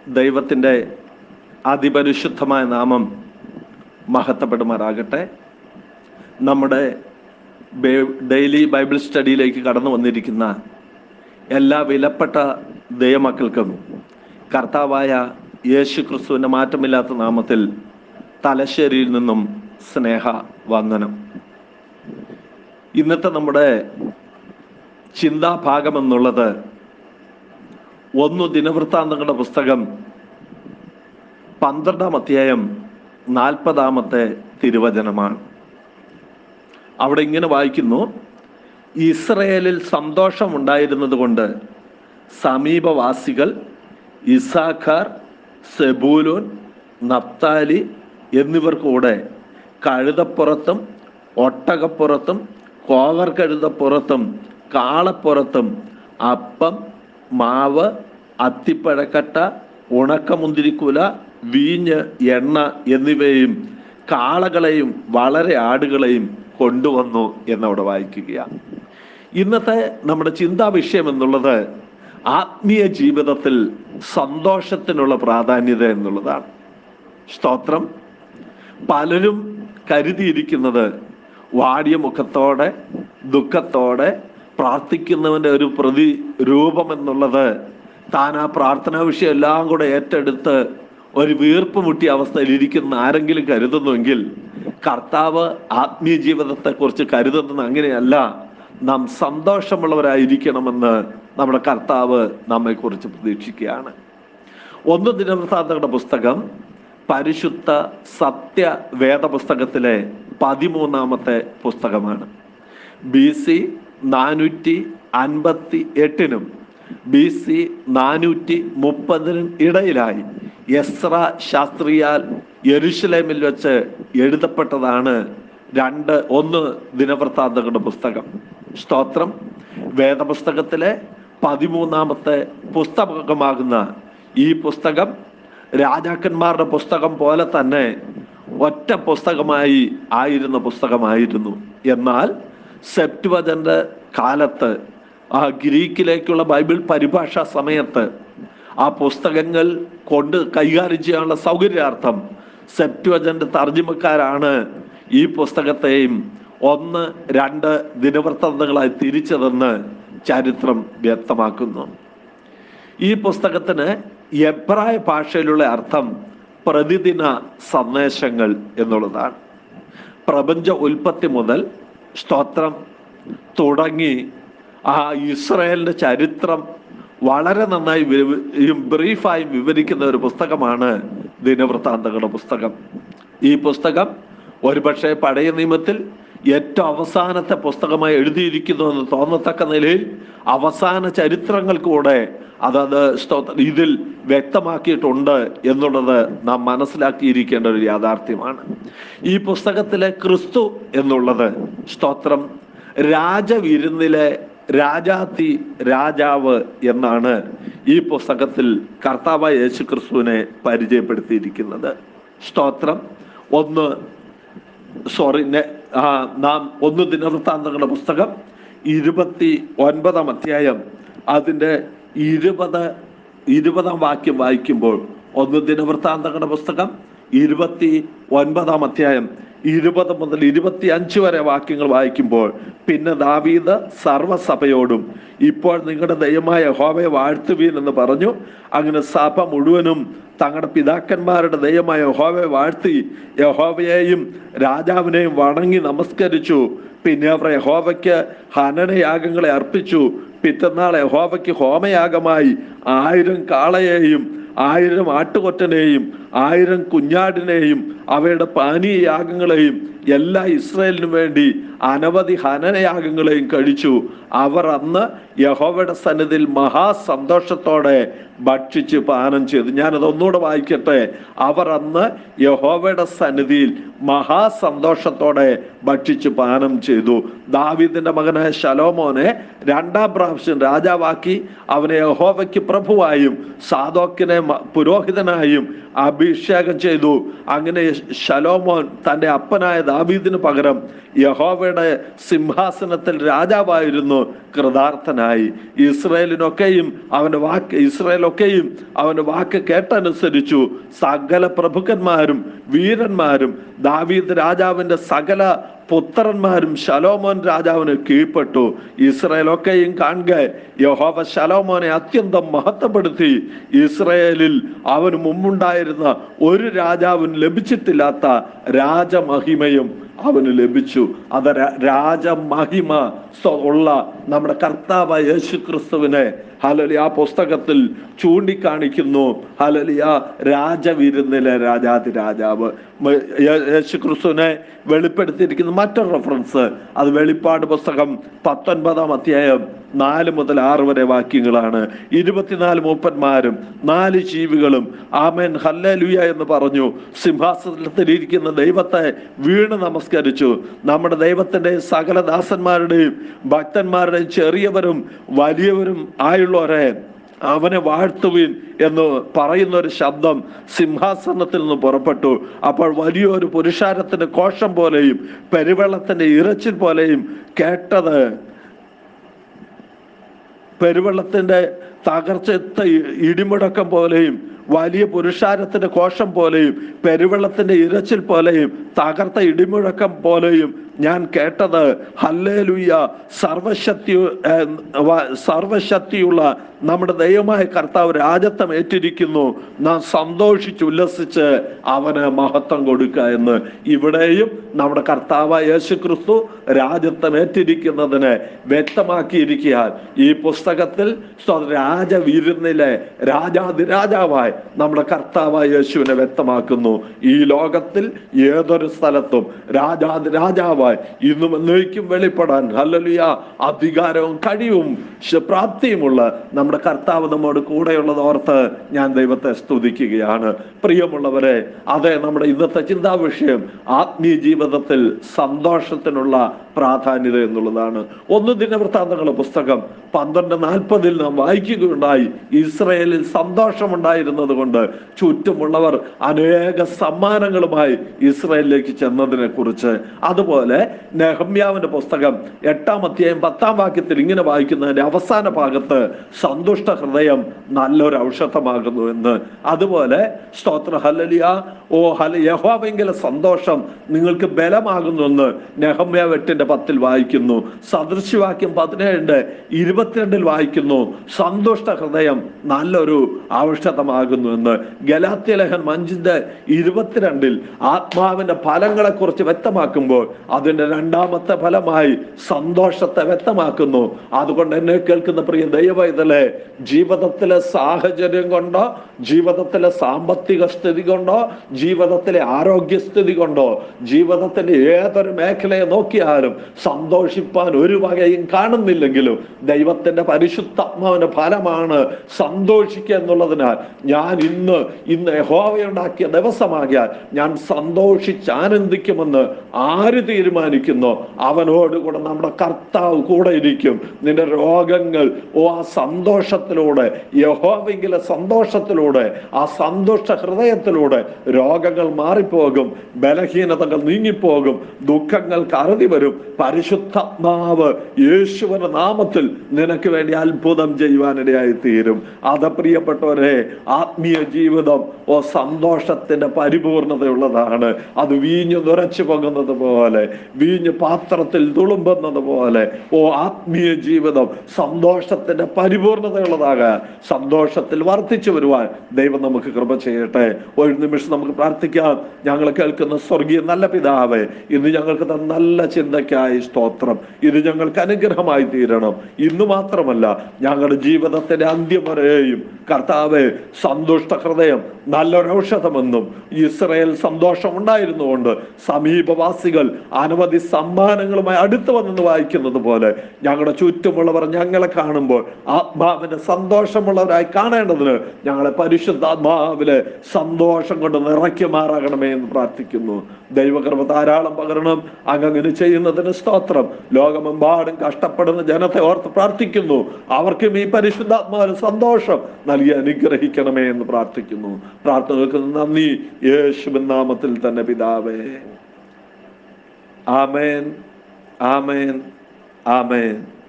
ദൈവത്തിൻ്റെ അതിപരിശുദ്ധമായ നാമം മഹത്വപ്പെടുമാറാകട്ടെ നമ്മുടെ ബേ- ഡെയിലി ബൈബിൾ സ്റ്റഡിയിലേക്ക് കടന്നു വന്നിരിക്കുന്ന എല്ലാ വിലപ്പെട്ട ദൈവമക്കൾക്കും കർത്താവായ യേശു ക്രിസ്തുവിൻ്റെ മാറ്റമില്ലാത്ത നാമത്തിൽ തലശ്ശേരിയിൽ നിന്നും സ്നേഹ വന്ദനം ഇന്നത്തെ നമ്മുടെ ചിന്താഭാഗം എന്നുള്ളത് ഒന്ന് ദിനവൃത്താന്തങ്ങളുടെ പുസ്തകം പന്ത്രണ്ടാം അധ്യായം നാൽപ്പതാമത്തെ തിരുവചനമാണ് അവിടെ ഇങ്ങനെ വായിക്കുന്നു ഇസ്രയേലിൽ സന്തോഷമുണ്ടായിരുന്നത് കൊണ്ട് സമീപവാസികൾ ഇസാഖാർ സെബൂലോൻ നപ്താലി എന്നിവർ കൂടെ കഴുതപ്പുറത്തും ഒട്ടകപ്പുറത്തും കോവർ കഴുതപ്പുറത്തും കാളപ്പുറത്തും അപ്പം മാവ് അത്തിപ്പഴക്കട്ട ഉണക്കമുന്തിരിക്കുല വീഞ്ഞ് എണ്ണ എന്നിവയും കാളകളെയും വളരെ ആടുകളെയും കൊണ്ടുവന്നു എന്നവിടെ വായിക്കുകയാണ് ഇന്നത്തെ നമ്മുടെ ചിന്താ വിഷയം എന്നുള്ളത് ആത്മീയ ജീവിതത്തിൽ സന്തോഷത്തിനുള്ള പ്രാധാന്യത എന്നുള്ളതാണ് സ്തോത്രം പലരും കരുതിയിരിക്കുന്നത് വാടിയ മുഖത്തോടെ ദുഃഖത്തോടെ പ്രാർത്ഥിക്കുന്നവന്റെ ഒരു പ്രതി രൂപം എന്നുള്ളത് താൻ ആ പ്രാർത്ഥനാ വിഷയം എല്ലാം കൂടെ ഏറ്റെടുത്ത് ഒരു വീർപ്പ് മുട്ടിയ അവസ്ഥയിൽ ഇരിക്കുന്ന ആരെങ്കിലും കരുതുന്നുവെങ്കിൽ കർത്താവ് ആത്മീയ ജീവിതത്തെ കുറിച്ച് കരുതുന്നത് അങ്ങനെയല്ല നാം സന്തോഷമുള്ളവരായിരിക്കണമെന്ന് നമ്മുടെ കർത്താവ് നമ്മെക്കുറിച്ച് പ്രതീക്ഷിക്കുകയാണ് ഒന്ന് ദിനവൃത്താന്തങ്ങളുടെ പുസ്തകം പരിശുദ്ധ സത്യ വേദപുസ്തകത്തിലെ പതിമൂന്നാമത്തെ പുസ്തകമാണ് ബി സി നാനൂറ്റി അൻപത്തി എട്ടിനും ബി സി നാനൂറ്റി മുപ്പതിനും ഇടയിലായി എസ്ര ശാസ്ത്രിയാൽ യെരുഷലേമിൽ വെച്ച് എഴുതപ്പെട്ടതാണ് രണ്ട് ഒന്ന് ദിനവൃത്താന്തങ്ങളുടെ പുസ്തകം സ്തോത്രം വേദപുസ്തകത്തിലെ പതിമൂന്നാമത്തെ പുസ്തകമാകുന്ന ഈ പുസ്തകം രാജാക്കന്മാരുടെ പുസ്തകം പോലെ തന്നെ ഒറ്റ പുസ്തകമായി ആയിരുന്ന പുസ്തകമായിരുന്നു എന്നാൽ സെപ്റ്റുവജന്റെ കാലത്ത് ആ ഗ്രീക്കിലേക്കുള്ള ബൈബിൾ പരിഭാഷ സമയത്ത് ആ പുസ്തകങ്ങൾ കൊണ്ട് കൈകാര്യം ചെയ്യാനുള്ള സൗകര്യാർത്ഥം സെപ്റ്റുവജന്റെ തർജിമക്കാരാണ് ഈ പുസ്തകത്തെയും ഒന്ന് രണ്ട് ദിനവൃത്താന്തങ്ങളായി തിരിച്ചതെന്ന് ചരിത്രം വ്യക്തമാക്കുന്നു ഈ പുസ്തകത്തിന് എബ്രായ ഭാഷയിലുള്ള അർത്ഥം പ്രതിദിന സന്ദേശങ്ങൾ എന്നുള്ളതാണ് പ്രപഞ്ച ഉൽപ്പത്തി മുതൽ സ്തോത്രം തുടങ്ങി ആ ഇസ്രയേലിന്റെ ചരിത്രം വളരെ നന്നായി വി- ബ്രീഫായി വിവരിക്കുന്ന ഒരു പുസ്തകമാണ് ദിനവൃത്താന്തങ്ങളുടെ പുസ്തകം ഈ പുസ്തകം ഒരുപക്ഷെ പഴയ നിയമത്തിൽ ഏറ്റവും അവസാനത്തെ പുസ്തകമായി എഴുതിയിരിക്കുന്നു എന്ന് തോന്നത്തക്ക നിലയിൽ അവസാന ചരിത്രങ്ങൾ കൂടെ അതത് സ്തോത്ര ഇതിൽ വ്യക്തമാക്കിയിട്ടുണ്ട് എന്നുള്ളത് നാം മനസ്സിലാക്കിയിരിക്കേണ്ട ഒരു യാഥാർത്ഥ്യമാണ് ഈ പുസ്തകത്തിലെ ക്രിസ്തു എന്നുള്ളത് സ്തോത്രം രാജവിരുന്നിലെ രാജാത്തി രാജാവ് എന്നാണ് ഈ പുസ്തകത്തിൽ കർത്താവായ യേശു ക്രിസ്തുവിനെ പരിചയപ്പെടുത്തിയിരിക്കുന്നത് സ്തോത്രം ഒന്ന് സോറി നെ- ആ, നാം ഒന്ന് ദിനവൃത്താന്തങ്ങളുടെ പുസ്തകം ഇരുപത്തി ഒൻപതാം അധ്യായം അതിൻ്റെ ഇരുപത് ഇരുപതാം വാക്യം വായിക്കുമ്പോൾ ഒന്ന് ദിനവൃത്താന്തങ്ങളുടെ പുസ്തകം ഇരുപത്തി ഒൻപതാം അധ്യായം ഇരുപത് മുതൽ ഇരുപത്തി അഞ്ച് വരെ വാക്യങ്ങൾ വായിക്കുമ്പോൾ പിന്നെ ദാവീദ് സർവ്വസഭയോടും ഇപ്പോൾ നിങ്ങളുടെ ദൈവമായ യഹോവയെ വാഴ്ത്തുവീൻ എന്ന് പറഞ്ഞു അങ്ങനെ സഭ മുഴുവനും തങ്ങളുടെ പിതാക്കന്മാരുടെ ദൈവമായ യഹോവയെ വാഴ്ത്തി യഹോവയെയും രാജാവിനെയും വണങ്ങി നമസ്കരിച്ചു പിന്നെ അവർ യഹോവയ്ക്ക് ഹനനയാഗങ്ങളെ അർപ്പിച്ചു പിറ്റന്നാൾ യഹോവയ്ക്ക് ഹോമയാഗമായി ആയിരം കാളയെയും ആയിരം ആട്ടുകൊറ്റനെയും ആയിരം കുഞ്ഞാടിനെയും അവയുടെ പാനീയ യാഗങ്ങളെയും എല്ലാ ഇസ്രയേലിനും വേണ്ടി അനവധി ഹനനയാഗങ്ങളെയും കഴിച്ചു അവർ അന്ന് യഹോവയുടെ സന്നിധിയിൽ മഹാസന്തോഷത്തോടെ ഭക്ഷിച്ച് പാനം ചെയ്തു ഞാനത് ഒന്നുകൂടെ വായിക്കട്ടെ അവർ അന്ന് യഹോവയുടെ സന്നിധിയിൽ മഹാസന്തോഷത്തോടെ ഭക്ഷിച്ച് പാനം ചെയ്തു ദാവീദിന്റെ മകനായ ശലോമോനെ രണ്ടാം പ്രാവശ്യം രാജാവാക്കി അവനെ യഹോവയ്ക്ക് പ്രഭുവായും സാദോക്കിനെ മ- പുരോഹിതനായും അബി അഭിഷേകം ചെയ്തു അങ്ങനെ ശലോമോൻ തന്റെ അപ്പനായ ദാവീദിന് പകരം യഹോവയുടെ സിംഹാസനത്തിൽ രാജാവായിരുന്നു കൃതാർത്ഥനായി ഇസ്രയേലിനൊക്കെയും അവന്റെ വാക്ക് ഇസ്രയേലൊക്കെയും അവന്റെ വാക്ക് കേട്ടനുസരിച്ചു സകല പ്രഭുക്കന്മാരും വീരന്മാരും ദാവീദ് രാജാവിന്റെ സകല പുത്രന്മാരും ശലോമോൻ രാജാവിന് കീഴ്പ്പെട്ടു ഇസ്രയേലൊക്കെയും കാണുക യഹോവ ശലോമോനെ അത്യന്തം മഹത്വപ്പെടുത്തി ഇസ്രയേലിൽ അവന് മുമ്പുണ്ടായിരുന്ന ഒരു രാജാവിന് ലഭിച്ചിട്ടില്ലാത്ത രാജമഹിമയും അവന് ലഭിച്ചു അത് ര- രാജമഹിമ സ്വ- ഉള്ള നമ്മുടെ കർത്താവ് യേശു ക്രിസ്തുവിനെ ഹലലി ആ പുസ്തകത്തിൽ ചൂണ്ടിക്കാണിക്കുന്നു ഹലലി ആ രാജവിരുന്നിലെ രാജാതി രാജാവ് മ- യേ- യേശു ക്രിസ്തുവിനെ വെളിപ്പെടുത്തിയിരിക്കുന്ന മറ്റൊരു റെഫറൻസ് അത് വെളിപ്പാട് പുസ്തകം പത്തൊൻപതാം അധ്യായം നാല് മുതൽ ആറ് വരെ വാക്യങ്ങളാണ് ഇരുപത്തിനാല് മൂപ്പന്മാരും നാല് ജീവികളും ആമേൻ ഹല്ലേലൂയ എന്ന് പറഞ്ഞു സിംഹാസനത്തിലിരിക്കുന്ന ദൈവത്തെ വീണ് നമസ്കരിച്ചു നമ്മുടെ ദൈവത്തിന്റെ സകല ദാസന്മാരുടെയും ഭക്തന്മാരുടെയും ചെറിയവരും വലിയവരും ആയുള്ളവരെ അവനെ വാഴ്ത്തുവിൻ എന്ന് പറയുന്ന ഒരു ശബ്ദം സിംഹാസനത്തിൽ നിന്ന് പുറപ്പെട്ടു അപ്പോൾ വലിയൊരു പുരുഷാരത്തിന്റെ കോഷം പോലെയും പെരുവെള്ളത്തിന്റെ ഇറച്ചിൽ പോലെയും കേട്ടത് പെരുവെള്ളത്തിന്റെ തകർച്ചത്ത ഇടിമുടക്കം പോലെയും വലിയ പുരുഷാരത്തിന്റെ കോഷം പോലെയും പെരുവെള്ളത്തിന്റെ ഇരച്ചിൽ പോലെയും തകർത്ത ഇടിമുഴക്കം പോലെയും ഞാൻ കേട്ടത് ഹല്ലേലൂയ സർവശക്തി ഏർ, വ- സർവശക്തിയുള്ള നമ്മുടെ ദൈവമായ കർത്താവ് രാജത്വം ഏറ്റിരിക്കുന്നു നാം സന്തോഷിച്ച് ഉല്ലസിച്ച് അവന് മഹത്വം കൊടുക്കുക എന്ന് ഇവിടെയും നമ്മുടെ കർത്താവ് യേശു ക്രിസ്തു രാജത്വം ഏറ്റിരിക്കുന്നതിന് വ്യക്തമാക്കിയിരിക്കുക ഈ പുസ്തകത്തിൽ സ്വ- രാജവിരുന്നിലെ രാജാതിരാജാവായി നമ്മുടെ കർത്താവായ യേശുവിനെ വ്യക്തമാക്കുന്നു ഈ ലോകത്തിൽ ഏതൊരു സ്ഥലത്തും രാജാതിരാജാവായി ഇന്നും എന്നേക്കും വെളിപ്പെടാൻ ഹല്ലേലൂയ അധികാരവും കഴിവും ശ- പ്രാപ്തിയുമുള്ള നമ്മുടെ കർത്താവ് നമ്മോട് കൂടെയുള്ളത് ഓർത്ത് ഞാൻ ദൈവത്തെ സ്തുതിക്കുകയാണ് പ്രിയമുള്ളവരെ അതെ നമ്മുടെ ഇന്നത്തെ ചിന്താ വിഷയം ആത്മീയ ജീവിതത്തിൽ സന്തോഷത്തിനുള്ള പ്രാധാന്യത എന്നുള്ളതാണ് ഒന്ന് ദിനവൃത്താന്തങ്ങളുടെ പുസ്തകം പന്ത്രണ്ട് നാൽപ്പതിൽ നാം വായിക്കുകയുണ്ടായി ഇസ്രയേലിൽ സന്തോഷമുണ്ടായിരുന്നത് കൊണ്ട് ചുറ്റുമുള്ളവർ അനേക സമ്മാനങ്ങളുമായി ഇസ്രയേലിലേക്ക് ചെന്നതിനെ കുറിച്ച് അതുപോലെ നെഹമ്യാവിന്റെ പുസ്തകം എട്ടാം അധ്യായം പത്താം വാക്യത്തിൽ ഇങ്ങനെ വായിക്കുന്നതിന്റെ അവസാന ഭാഗത്ത് സന്തുഷ്ട ഹൃദയം നല്ലൊരു ഔഷധമാകുന്നു എന്ന് അതുപോലെ സ്തോത്ര ഹലലിയ ഓ ഹല യഹോവെങ്കില സന്തോഷം നിങ്ങൾക്ക് ബലമാകുന്നു എന്ന് നെഹമ്യാവ് എട്ടിന്റെ പത്തിൽ വായിക്കുന്നു സദൃശ്യവാക്യം പതിനേഴിന്റെ ഇരുപത്തിരണ്ടിൽ വായിക്കുന്നു സന്തുഷ്ട ഹൃദയം നല്ലൊരു ഔഷധമാകുന്നു എന്ന് ഗലാത്യ ലേഖൻ അഞ്ചിന്റെ ഇരുപത്തിരണ്ടിൽ ആത്മാവിന്റെ ഫലങ്ങളെ കുറിച്ച് വ്യക്തമാക്കുമ്പോൾ അതിന്റെ രണ്ടാമത്തെ ഫലമായി സന്തോഷത്തെ വ്യക്തമാക്കുന്നു അതുകൊണ്ട് എന്നെ കേൾക്കുന്ന പ്രിയ ദൈവവൈതലെ ജീവിതത്തിലെ സാഹചര്യം കൊണ്ടോ ജീവിതത്തിലെ സാമ്പത്തിക സ്ഥിതി കൊണ്ടോ ജീവിതത്തിലെ ആരോഗ്യസ്ഥിതി കൊണ്ടോ ജീവിതത്തിന്റെ ഏതൊരു മേഖലയെ നോക്കിയാലും സന്തോഷിപ്പാൻ ഒരു വകയും കാണുന്നില്ലെങ്കിലും ദൈവത്തിന്റെ പരിശുദ്ധാത്മാവിന്റെ ഫലമാണ് സന്തോഷിക്കുക എന്നുള്ളതിനാൽ ഞാൻ ഇന്ന് ഇന്ന് യഹോവയുണ്ടാക്കിയ ദിവസമാകിയാൽ ഞാൻ സന്തോഷിച്ച് ആനന്ദിക്കുമെന്ന് ആര് തീരുമാനിക്കുന്നോ അവനോട് കൂടെ നമ്മുടെ കർത്താവ് കൂടെ ഇരിക്കും നിന്റെ രോഗങ്ങൾ ഓ ആ സന്തോഷത്തിലൂടെ യഹോവെങ്കിലെ സന്തോഷത്തിലൂടെ ആ സന്തോഷ ഹൃദയത്തിലൂടെ രോഗങ്ങൾ മാറിപ്പോകും ബലഹീനതകൾ നീങ്ങിപ്പോകും ദുഃഖങ്ങൾക്ക് അറുതി വരും പരിശുദ്ധാത്മാവ് യേശുവിന്റെ നാമത്തിൽ നിനക്ക് വേണ്ടി അത്ഭുതം ചെയ്യുവാനിടയായി തീരും അത് പ്രിയപ്പെട്ടവരെ ആത്മീയ ജീവിതം ഓ സന്തോഷത്തിന്റെ പരിപൂർണതയുള്ളതാണ് അത് വീഞ്ഞു നിറച്ചു പൊങ്ങുന്നത് പോലെ വീഞ്ഞ് പാത്രത്തിൽ തുളുമ്പുന്നത് പോലെ ഓ ആത്മീയ ജീവിതം സന്തോഷത്തിന്റെ പരിപൂർണതയുള്ളതാകാൻ സന്തോഷത്തിൽ വർദ്ധിച്ചു വരുവാൻ ദൈവം നമുക്ക് കൃപ ചെയ്യട്ടെ ഒരു നിമിഷം നമുക്ക് പ്രാർത്ഥിക്കാം ഞങ്ങൾ കേൾക്കുന്ന സ്വർഗീയ നല്ല പിതാവേ ഇന്ന് ഞങ്ങൾക്ക് തന്ന നല്ല ചിന്തയ്ക്കായി സ്തോത്രം ഇത് ഞങ്ങൾക്ക് അനുഗ്രഹമായി തീരണം ഇന്ന് മാത്രമല്ല ഞങ്ങളുടെ ജീവിതത്തിന്റെ അന്ത്യം വരെയും കർത്താവെ സന്തുഷ്ട ഹൃദയം നല്ലൊരു ഔഷധമെന്നും ഇസ്രയേൽ സന്തോഷം ഉണ്ടായിരുന്നുകൊണ്ട് സമീപവാസികൾ അനവധി സമ്മാനങ്ങളുമായി അടുത്ത് വന്നെന്ന് വായിക്കുന്നത് പോലെ ഞങ്ങളുടെ ചുറ്റുമുള്ളവർ ഞങ്ങളെ കാണുമ്പോൾ ആത്മാവിന്റെ സന്തോഷമുള്ളവരായി കാണേണ്ടതിന് ഞങ്ങളെ പരിശുദ്ധാത്മാവിലെ സന്തോഷം കൊണ്ട് നിറയ്ക്കുമാറാകണമേ എന്ന് പ്രാർത്ഥിക്കുന്നു ദൈവകൃപ ധാരാളം പകരണം അങ്ങ് അങ്ങനെ ചെയ്യുന്നതിന് സ്തോത്രം ലോകമെമ്പാടും കഷ്ടപ്പെടുന്ന ജനത്തെ ഓർത്ത് പ്രാർത്ഥിക്കുന്നു അവർക്കും ഈ പരിശുദ്ധാത്മാവിന് സന്തോഷം നൽകി അനുഗ്രഹിക്കണമേ എന്ന് പ്രാർത്ഥിക്കുന്നു പ്രാർത്ഥനകൾക്ക് നന്ദി യേശുവിൻ നാമത്തിൽ തന്നെ പിതാവേ ആമേൻ ആമേൻ ആമേൻ